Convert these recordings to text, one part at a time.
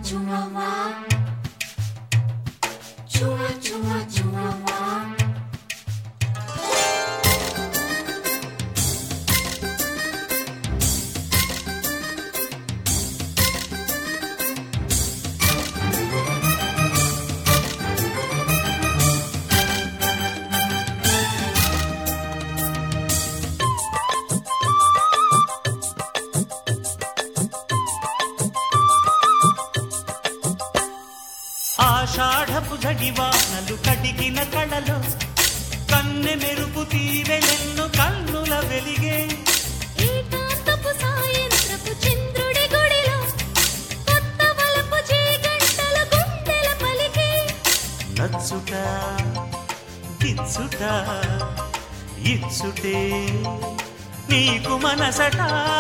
Chihuahua. Chua, chua, chihuahua. ఆషాఢపు జడివానలు కడిగిన కళలో కన్నె మెరుపు తీవెలెన్ను కన్నుల వెలిగే ఏకాంతపు సాయంత్రపు చంద్రుడి గుడిలో కొత్త వలపు చేగంటల గుండెల పలికే నచ్చుట గిచ్చుట ఇచ్చుటే నీకు మనసట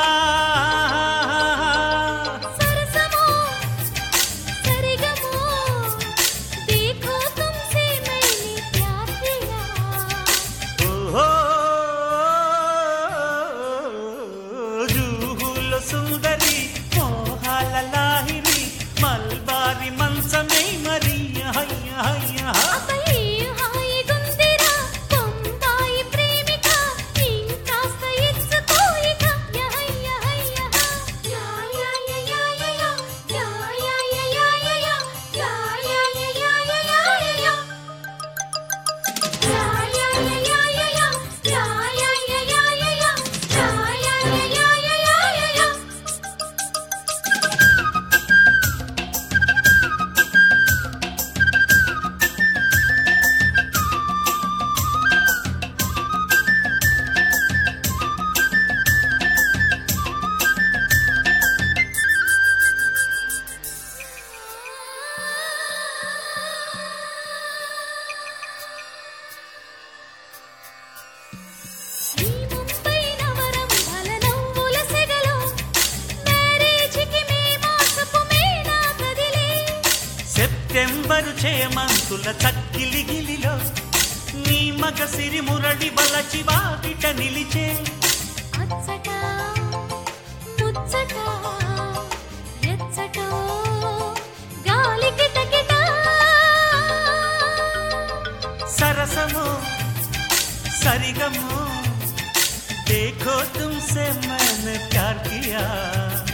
సరసమో సరిగమో देखो तुमसे मैंने प्यार किया ఓహో జూహుల సుందరి మోహాల లాహిరి మల్బారి మంచమే మరి హయ్య హయ్య అపై హాయి గుందిరా బొంబాయి ప్రేమిక ఇంకాస్త ఇచ్చుకోయిక యహయ్య హయ్య యా యా యా యా యా యా యా యా యా యా యా యా యా యా యా యా యా యా ఈ ముంబై నవరం నవ్వుల సెగలో మ్యారేజ్కి మే మాసపు మేనా కదిలే సెప్టెంబరు చేమంతుల చక్కిలి గిలిలో నీ మగ సిరి మురడి బలచి వాకిట నిలిచే అచ్చట ముచ్చట ఎచ్చటో గాలి కిటకిట సరసము సరిగము देखो तुमसे मैंने प्यार किया